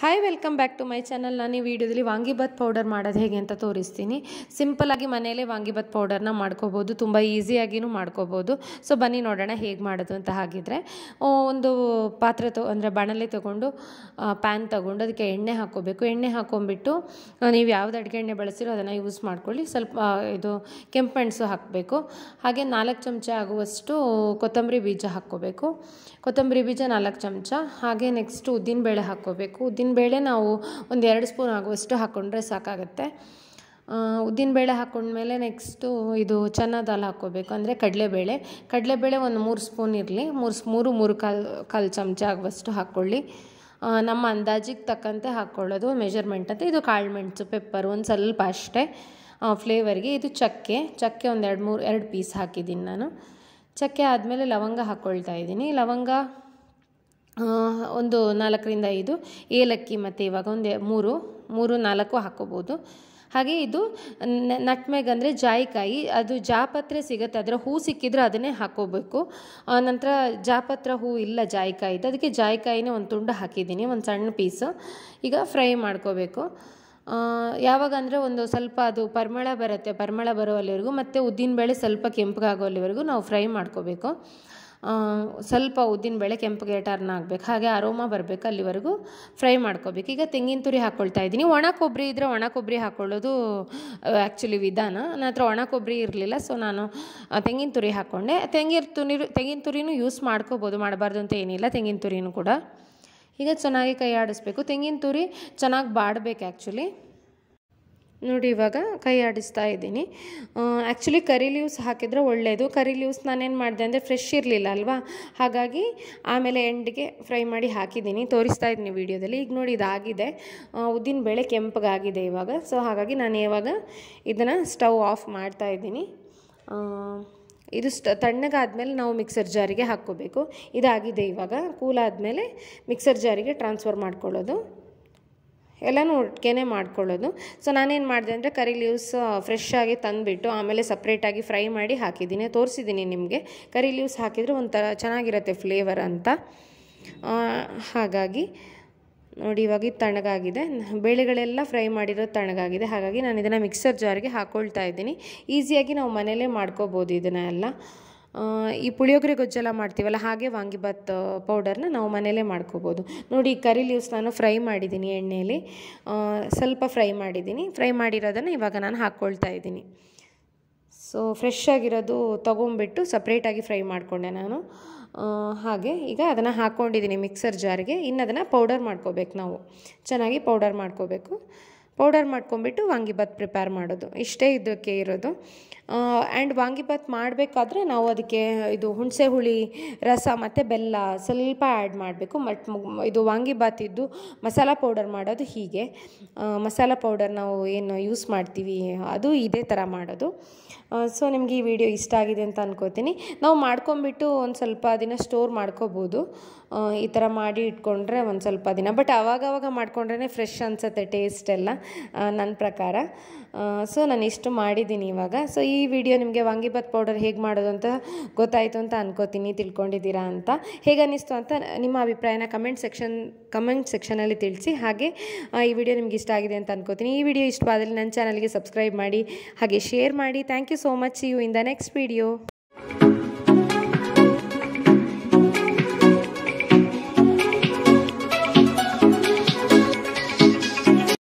hi welcome back to my channel ನಾನು ಈ ವಿಡಿಯೋದಲ್ಲಿ ವಾಂಗಿಬಾತ್ ಪೌಡರ್ ಮಾಡೋದು ಹೇಗೆ ಅಂತ ತೋರಿಸ್ತೀನಿ ಸಿಂಪಲಾಗಿ ಮನೆಯಲ್ಲೇ ವಾಂಗಿಬಾತ್ ಪೌಡರ್ನ ಮಾಡ್ಕೋಬೋದು ತುಂಬ ಈಸಿಯಾಗಿನೂ ಮಾಡ್ಕೋಬೋದು ಸೊ ಬನ್ನಿ ನೋಡೋಣ ಹೇಗೆ ಮಾಡೋದು ಅಂತ ಹಾಗಿದ್ರೆ ಆ, ಒಂದು ಪಾತ್ರೆ ತೊ ಅಂದರೆ ಬಾಣಲೆ ತೊಗೊಂಡು ಪ್ಯಾನ್ ತೊಗೊಂಡು ಅದಕ್ಕೆ ಎಣ್ಣೆ ಹಾಕ್ಕೋಬೇಕು ಎಣ್ಣೆ ಹಾಕ್ಕೊಂಬಿಟ್ಟು ಆ, ನೀವು ಯಾವ್ದು ಅಡುಗೆ ಎಣ್ಣೆ ಬಳಸಿರೋ ಅದನ್ನು ಯೂಸ್ ಮಾಡ್ಕೊಳ್ಳಿ ಸ್ವಲ್ಪ ಆ, ಇದು ಕೆಂಪು ಮೆಣಸು ಹಾಕಬೇಕು ಹಾಗೆ ನಾಲ್ಕು ಚಮಚ ಆಗುವಷ್ಟು ಕೊತ್ತಂಬರಿ ಬೀಜ ಹಾಕ್ಕೋಬೇಕು ಕೊತ್ತಂಬರಿ ಬೀಜ ನಾಲ್ಕು ಚಮಚ ಹಾಗೆ ನೆಕ್ಸ್ಟ್ ಉದ್ದಿನಬೇಳೆ ಹಾಕ್ಕೋಬೇಕು ಉದ್ದಿನಬೇಳೆ ನಾವು ಒಂದು ಎರಡು ಸ್ಪೂನ್ ಆಗುವಷ್ಟು ಹಾಕ್ಕೊಂಡ್ರೆ ಸಾಕಾಗುತ್ತೆ ಆ, ಉದ್ದಿನಬೇಳೆ ಹಾಕ್ಕೊಂಡ್ಮೇಲೆ ನೆಕ್ಸ್ಟು ಇದು ಚೆನ್ನ ದಾಲ್ ಹಾಕ್ಕೋಬೇಕು ಅಂದರೆ ಕಡಲೆಬೇಳೆ ಕಡಲೆಬೇಳೆ ಒಂದು ಮೂರು ಸ್ಪೂನ್ ಇರಲಿ ಮೂರು ಸ್- ಮೂರು ಮೂರು ಕಾಲು ಕಾಲು ಚಮಚ ಆಗುವಷ್ಟು ಹಾಕ್ಕೊಳ್ಳಿ ಆ, ನಮ್ಮ ಅಂದಾಜಿಗೆ ತಕ್ಕಂತೆ ಹಾಕ್ಕೊಳ್ಳೋದು ಮೆಜರ್ಮೆಂಟ್ ಅಂತ ಇದು ಕಾಳು ಮೆಣಸು ಪೆಪ್ಪರ್ ಒಂದು ಸ್ವಲ್ಪ ಅಷ್ಟೇ ಫ್ಲೇವರ್ಗೆ ಇದು ಚಕ್ಕೆ ಚಕ್ಕೆ ಒಂದು ಎರಡು ಮೂರು ಎರಡು ಪೀಸ್ ಹಾಕಿದ್ದೀನಿ ನಾನು ಚಕ್ಕೆ ಆದಮೇಲೆ ಲವಂಗ ಹಾಕ್ಕೊಳ್ತಾ ಇದ್ದೀನಿ ಲವಂಗ ಆ, ಒಂದು ನಾಲ್ಕರಿಂದ ಐದು ಏಲಕ್ಕಿ ಮತ್ತು ಇವಾಗ ಒಂದು ಮೂರು ಮೂರು ನಾಲ್ಕು ಹಾಕ್ಕೋಬೋದು ಹಾಗೆ ಇದು ನಟ್ಮೆಗ್ ಅಂದರೆ ಜಾಯಿಕಾಯಿ ಅದು ಜಾಪತ್ರೆ ಸಿಗುತ್ತೆ ಅದರ ಹೂ ಸಿಕ್ಕಿದ್ರೆ ಅದನ್ನೇ ಹಾಕ್ಕೋಬೇಕು ಆ, ನಂತರ ಜಾಪತ್ರ ಹೂ ಇಲ್ಲ ಜಾಯಿಕಾಯಿದು ಅದಕ್ಕೆ ಜಾಯಿಕಾಯಿನೇ ಒಂದು ತುಂಡು ಹಾಕಿದ್ದೀನಿ ಒಂದು ಸಣ್ಣ ಪೀಸು ಈಗ ಫ್ರೈ ಮಾಡ್ಕೋಬೇಕು ಆ, ಯಾವಾಗ ಅಂದರೆ ಒಂದು ಸ್ವಲ್ಪ ಅದು ಪರಿಮಳ ಬರುತ್ತೆ ಪರಿಮಳ ಬರೋ ಅಲ್ಲಿವರೆಗೂ ಮತ್ತು ಉದ್ದಿನಬೇಳೆ ಸ್ವಲ್ಪ ಕೆಂಪಗಾಗೋ ಅಲ್ಲಿವರೆಗೂ ನಾವು ಫ್ರೈ ಮಾಡ್ಕೋಬೇಕು ಆ, ಸ್ವಲ್ಪ ಉದ್ದಿನಬೇಳೆ ಕೆಂಪಗೆ ಟರ್ನ್ ಆಗಬೇಕು ಹಾಗೆ ಅರೋಮಾ ಬರಬೇಕು ಅಲ್ಲಿವರೆಗೂ ಫ್ರೈ ಮಾಡ್ಕೋಬೇಕು ಈಗ ತೆಂಗಿನ ತುರಿ ಹಾಕ್ಕೊಳ್ತಾ ಇದ್ದೀನಿ ಒಣ ಕೊಬ್ಬರಿ ಇದ್ದರೆ ಒಣ ಕೊಬ್ಬರಿ ಹಾಕ್ಕೊಳ್ಳೋದು ಆ್ಯಕ್ಚುಲಿ ವಿಧಾನ ನನ್ನ ಹತ್ರ ಒಣ ಕೊಬ್ಬರಿ ಇರಲಿಲ್ಲ ಸೊ ನಾನು ಆ, ತೆಂಗಿನ ತುರಿ ಹಾಕ್ಕೊಂಡೆ ತೆಂಗಿನ ತುರಿ ತೆಂಗಿನ ತುರಿನೂ ಯೂಸ್ ಮಾಡ್ಕೋಬೋದು ಮಾಡಬಾರ್ದು ಅಂತ ಏನಿಲ್ಲ ತೆಂಗಿನ ತುರಿನೂ ಕೂಡ ಈಗ ಚೆನ್ನಾಗಿ ಕೈ ಆಡಿಸ್ಬೇಕು ತೆಂಗಿನ ತುರಿ ಚೆನ್ನಾಗಿ ಬಾಡಬೇಕು ಆ್ಯಕ್ಚುಲಿ ನೋಡಿ ಇವಾಗ ಕೈ ಆಡಿಸ್ತಾ ಇದ್ದೀನಿ ಆ್ಯಕ್ಚುಲಿ ಕರಿ ಲೀವ್ಸ್ ಹಾಕಿದರೆ ಒಳ್ಳೆಯದು ಕರಿ ಲೀವ್ಸ್ ನಾನೇನು ಮಾಡಿದೆ ಅಂದರೆ ಫ್ರೆಶ್ ಇರಲಿಲ್ಲ ಅಲ್ವಾ ಹಾಗಾಗಿ ಆಮೇಲೆ ಎಂಡ್ಗೆ ಫ್ರೈ ಮಾಡಿ ಹಾಕಿದ್ದೀನಿ ತೋರಿಸ್ತಾ ಇದ್ದೀನಿ ವಿಡಿಯೋದಲ್ಲಿ ಈಗ ನೋಡಿ ಇದಾಗಿದೆ ಉದ್ದಿನ ಬೇಳೆ ಕೆಂಪಗಾಗಿದೆ ಇವಾಗ ಸೊ ಹಾಗಾಗಿ ನಾನು ಇವಾಗ ಇದನ್ನು ಸ್ಟವ್ ಆಫ್ ಮಾಡ್ತಾ ಇದ್ದೀನಿ ಆ, ಇದು ಸ್ಟ ತಣ್ಣಗಾದ್ಮೇಲೆ ನಾವು ಮಿಕ್ಸರ್ ಜಾರಿಗೆ ಹಾಕ್ಕೋಬೇಕು ಇದಾಗಿದೆ ಇವಾಗ ಕೂಲ್ ಆದಮೇಲೆ ಮಿಕ್ಸರ್ ಜಾರಿಗೆ ಟ್ರಾನ್ಸ್ಫರ್ ಮಾಡ್ಕೊಳ್ಳೋದು ಎಲ್ಲನೂ ಒಟ್ಟಿಗೆ ಮಾಡ್ಕೊಳ್ಳೋದು ಸೊ ನಾನೇನು ಮಾಡಿದೆ ಅಂದರೆ ಕರಿ ಲೀವ್ಸ್ ಫ್ರೆಶ್ ಆಗಿ ತಂದುಬಿಟ್ಟು ಆಮೇಲೆ ಸಪ್ರೇಟಾಗಿ ಫ್ರೈ ಮಾಡಿ ಹಾಕಿದ್ದೀನಿ ತೋರಿಸಿದ್ದೀನಿ ನಿಮಗೆ ಕರಿ ಲೀವ್ಸ್ ಹಾಕಿದರೆ ಒಂಥರ ಚೆನ್ನಾಗಿರುತ್ತೆ ಫ್ಲೇವರ್ ಅಂತ ಆ, ಹಾಗಾಗಿ ನೋಡಿ ಇವಾಗ ಇದು ತಣ್ಣಗಾಗಿದೆ ಬೇಳೆಗಳೆಲ್ಲ ಫ್ರೈ ಮಾಡಿರೋದು ತಣ್ಣಗಾಗಿದೆ ಹಾಗಾಗಿ ನಾನು ಇದನ್ನು ಮಿಕ್ಸರ್ ಜಾರ್ಗೆ ಹಾಕ್ಕೊಳ್ತಾ ಇದ್ದೀನಿ ಈಸಿಯಾಗಿ ನಾವು ಮನೇಲೇ ಮಾಡ್ಕೋಬೋದು ಇದನ್ನ ಎಲ್ಲ ಆ, ಈ ಪುಳಿಯೋಗರೆ ಗೊಜ್ಜೆಲ್ಲ ಮಾಡ್ತೀವಲ್ಲ ಹಾಗೆ ವಾಂಗಿಬಾತ್ ಪೌಡರ್ನ ನಾವು ಮನೇಲೇ ಮಾಡ್ಕೋಬೋದು ನೋಡಿ ಈ ಕರಿ ಲೀವ್ಸ್ ನಾನು ಫ್ರೈ ಮಾಡಿದ್ದೀನಿ ಎಣ್ಣೆಯಲ್ಲಿ ಆ, ಸ್ವಲ್ಪ ಫ್ರೈ ಮಾಡಿದ್ದೀನಿ ಫ್ರೈ ಮಾಡಿರೋದನ್ನು ಇವಾಗ ನಾನು ಹಾಕ್ಕೊಳ್ತಾ ಇದ್ದೀನಿ ಸೊ ಫ್ರೆಶ್ ಆಗಿರೋದು ತೊಗೊಂಬಿಟ್ಟು ಸಪ್ರೇಟಾಗಿ ಫ್ರೈ ಮಾಡಿಕೊಂಡೆ ನಾನು ಆ, ಹಾಗೆ ಈಗ ಅದನ್ನು ಹಾಕ್ಕೊಂಡಿದ್ದೀನಿ ಮಿಕ್ಸರ್ ಜಾರ್ಗೆ ಇನ್ನು ಅದನ್ನು ಪೌಡರ್ ಮಾಡ್ಕೋಬೇಕು ನಾವು ಚೆನ್ನಾಗಿ ಪೌಡರ್ ಮಾಡ್ಕೋಬೇಕು ಪೌಡರ್ ಮಾಡ್ಕೊಂಬಿಟ್ಟು ವಾಂಗಿಬಾತ್ ಪ್ರಿಪೇರ್ ಮಾಡೋದು ಇಷ್ಟೇ ಇದಕ್ಕೆ ಇರೋದು ಆ್ಯಂಡ್ ವಾಂಗಿಬಾತ್ ಮಾಡಬೇಕಾದ್ರೆ ನಾವು ಅದಕ್ಕೆ ಇದು ಹುಣಸೆ ಹುಳಿ ರಸ ಮತ್ತು ಬೆಲ್ಲ ಸ್ವಲ್ಪ ಆ್ಯಡ್ ಮಾಡಬೇಕು ಮಟ್ ಇದು ವಾಂಗಿಬಾತ್ ಇದ್ದು ಮಸಾಲ ಪೌಡರ್ ಮಾಡೋದು ಹೀಗೆ ಆ, ಮಸಾಲ ಪೌಡರ್ ನಾವು ಏನು ಯೂಸ್ ಮಾಡ್ತೀವಿ ಅದು ಇದೇ ಥರ ಮಾಡೋದು ಸೊ ನಿಮಗೆ ಈ ವಿಡಿಯೋ ಇಷ್ಟ ಆಗಿದೆ ಅಂತ ಅನ್ಕೋತೀನಿ ನಾವು ಮಾಡ್ಕೊಂಬಿಟ್ಟು ಒಂದು ಸ್ವಲ್ಪ ದಿನ ಸ್ಟೋರ್ ಮಾಡ್ಕೋಬೋದು ಆ, ಈ ಥರ ಮಾಡಿ ಇಟ್ಕೊಂಡ್ರೆ ಒಂದು ಸ್ವಲ್ಪ ದಿನ ಬಟ್ ಆವಾಗವಾಗ ಮಾಡ್ಕೊಂಡ್ರೆ ಫ್ರೆಶ್ ಅನಿಸುತ್ತೆ ಟೇಸ್ಟ್ ಎಲ್ಲ ನನ್ನ ಪ್ರಕಾರ ಸೊ ನಾನು ಇಷ್ಟು ಮಾಡಿದ್ದೀನಿ ಇವಾಗ ಸೊ ಈ ವಿಡಿಯೋ ನಿಮಗೆ ವಾಂಗಿಬಾತ್ ಪೌಡರ್ ಹೇಗೆ ಮಾಡೋದು ಅಂತ ಗೊತ್ತಾಯಿತು ಅಂತ ಅನ್ಕೋತೀನಿ ತಿಳ್ಕೊಂಡಿದ್ದೀರಾ ಅಂತ ಹೇಗೆ ಅನ್ನಿಸ್ತು ಅಂತ ನಿಮ್ಮ ಅಭಿಪ್ರಾಯನ ಕಮೆಂಟ್ ಸೆಕ್ಷನ್ ಕಮೆಂಟ್ ಸೆಕ್ಷನಲ್ಲಿ ತಿಳಿಸಿ ಹಾಗೆ ಆ, ಈ ವಿಡಿಯೋ ನಿಮ್ಗೆ ಇಷ್ಟ ಆಗಿದೆ ಅಂತ ಅನ್ಕೋತೀನಿ ಈ ವಿಡಿಯೋ ಇಷ್ಟವಾದಲ್ಲಿ ನನ್ನ ಚಾನಲ್ಗೆ ಸಬ್ಸ್ಕ್ರೈಬ್ ಮಾಡಿ ಹಾಗೆ ಶೇರ್ ಮಾಡಿ thank you so much you in the next video